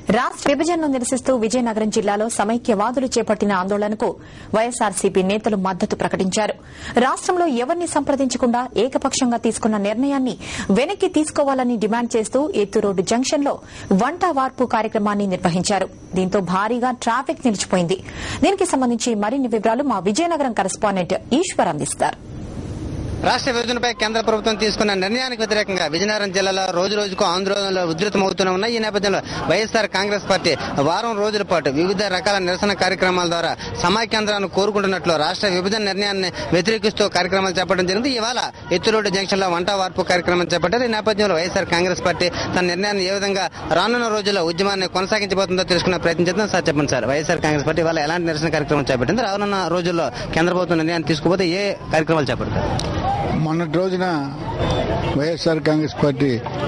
రాష్ట్ర విభజనను నిరసిస్తూ విజయనగరం జిల్లాలో సమైక్యవాదులు చేపట్టిన ఆందోళనకు వైఎస్సార్సీపీ నేతలు మద్దతు ప్రకటించారు రాష్టంలో ఎవరిని సంప్రదించకుండా ఏకపక్షంగా తీసుకున్న నిర్ణయాన్ని వెనక్కి తీసుకోవాలని డిమాండ్ చేస్తూ ఎత్తురోడ్డు జంక్షన్లో వంట వార్పు కార్యక్రమాన్ని నిర్వహించారు దీంతో భారీగా ట్రాఫిక్ నిలిచిపోయింది దీనికి సంబంధించి మరిన్ని వివరాలు మా విజయనగరం కరెస్పాండెంట్ ఈశ్వర్ అందిస్తారు రాష్ట్ర విభజనపై కేంద్ర ప్రభుత్వం తీసుకున్న నిర్ణయానికి వ్యతిరేకంగా విజయనగరం జిల్లాలో రోజు రోజుకు ఆందోళనలు ఉధృతమవుతూనే ఉన్నాయి ఈ నేపథ్యంలో వైఎస్ఆర్ కాంగ్రెస్ పార్టీ వారం రోజుల పాటు వివిధ రకాల నిరసన కార్యక్రమాల ద్వారా సమాఖ్యాంధ్రాన్ని కోరుకుంటున్నట్లు రాష్ట్ర విభజన నిర్ణయాన్ని వ్యతిరేకిస్తూ కార్యక్రమాలు చేపట్టడం జరిగింది ఇవాళ ఎత్తురోడ్డు జంక్షన్ లో వంట వార్పు కార్యక్రమం చేపట్టారు ఈ నేపథ్యంలో వైఎస్ఆర్ కాంగ్రెస్ పార్టీ తన నిర్ణయాన్ని ఏ విధంగా రానున్న రోజుల్లో ఉద్యమాన్ని కొనసాగించబోతుందో తెలుసుకునే ప్రయత్నం చేద్దాం సార్ చెప్పండి సార్ వైఎస్ఆర్ కాంగ్రెస్ పార్టీ ఇవాళ ఎలాంటి నిరసన కార్యక్రమం చేపట్టింది రానున్న రోజుల్లో కేంద్ర ప్రభుత్వం నిర్ణయాన్ని తీసుకుపోతే ఏ కార్యక్రమాలు చేపడతారు మొన్నటి రోజున వైఎస్ఆర్ కాంగ్రెస్ పార్టీ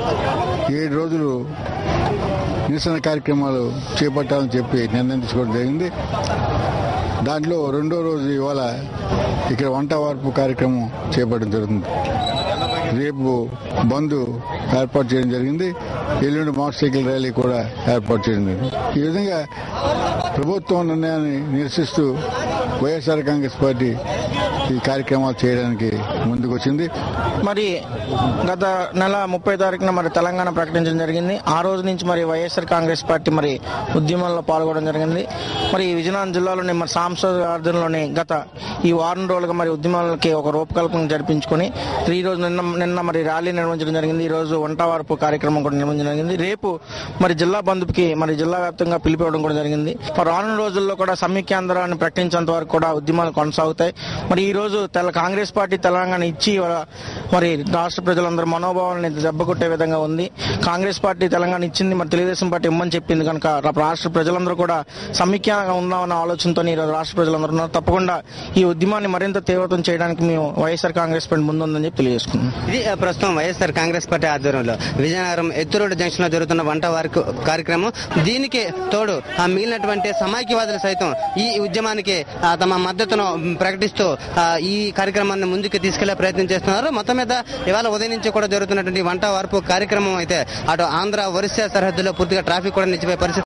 ఏడు రోజులు నిరసన కార్యక్రమాలు చేపట్టాలని చెప్పి నిర్ణయం తీసుకోవడం జరిగింది దాంట్లో రెండో రోజు ఇవాళ ఇక్కడ వంట వార్పు కార్యక్రమం చేపట్టడం జరుగుతుంది రేపు బంద్ ఏర్పాటు చేయడం జరిగింది ఎల్లుండి మోటార్ సైకిల్ ర్యాలీ కూడా ఏర్పాటు చేయడం జరిగింది ఈ విధంగా ప్రభుత్వం నిర్ణయాన్ని నిరసిస్తూ వైఎస్ఆర్ కాంగ్రెస్ పార్టీ ఈ కార్యక్రమాలు చేయడానికి ముందుకొచ్చింది మరి గత నెల ముప్పై తారీఖున మరి తెలంగాణ ప్రకటించడం జరిగింది ఆ రోజు నుంచి మరి వైఎస్ఆర్ కాంగ్రెస్ పార్టీ మరి ఉద్యమంలో పాల్గొనడం జరిగింది మరి ఈ విజయనగరం జిల్లాలోని మరి సాంస్కృతిక ఆర్ధంలోని గత ఈ వారం రోజులుగా మరి ఉద్యమాలకి ఒక రూపకల్పన జరిపించుకొని ఈ రోజు నిన్న నిన్న మరి ర్యాలీ నిర్వహించడం జరిగింది ఈ రోజు వంట వార్పు కార్యక్రమం కూడా నిర్వహించడం జరిగింది రేపు మరి జిల్లా బంధుకి మరి జిల్లా వ్యాప్తంగా పిలిపివ్వడం కూడా జరిగింది మరి రానున్న రోజుల్లో కూడా సమైక్యాంధ్రాన్ని ప్రకటించేంత వరకు కూడా ఉద్యమాలు కొనసాగుతాయి మరి ఈ రోజు తెల కాంగ్రెస్ పార్టీ తెలంగాణ ఇచ్చి ఇవాళ మరి రాష్ట్ర ప్రజలందరూ మనోభావాలని దెబ్బకొట్టే విధంగా ఉంది కాంగ్రెస్ పార్టీ తెలంగాణ ఇచ్చింది మరి తెలుగుదేశం పార్టీ ఇమ్మని చెప్పింది కనుక రా- రాష్ట్ర ప్రజలందరూ కూడా సమైక్యంగా ఉందామన్న ఆలోచనతో ఈ రోజు రాష్ట్ర ప్రజలందరూ ఉన్నారు తప్పకుండా ఈ ఉద్యమాన్ని మరింత తీవ్రతం చేయడానికి మేము వైఎస్ఆర్ కాంగ్రెస్ పార్టీ ముందుందని చెప్పి తెలియజేసుకున్నాం ఇది ఆ, ప్రస్తుతం వైఎస్ఆర్ కాంగ్రెస్ పార్టీ ఆధ్వర్యంలో విజయనగరం ఎత్తురోడ్డు జంక్షన్ లో జరుగుతున్న వంట వారికి కార్యక్రమం దీనికి తోడు ఆ మిగిలినటువంటి సమాఖ్యవాదులు సైతం ఈ ఉద్యమానికి ఆ, తమ మద్దతును ప్రకటిస్తూ ఆ, ఈ కార్యక్రమాన్ని ముందుకు తీసుకెళ్లే ప్రయత్నం చేస్తున్నారు మొత్తం మీద ఇవాళ ఉదయం నుంచి కూడా జరుగుతున్నటువంటి వంట వార్పు కార్యక్రమం అయితే అటు ఆంధ్ర ఒరిస్సా సరిహద్దులో పూర్తిగా ట్రాఫిక్ కూడా నిలిచిపోయే పరిస్థితి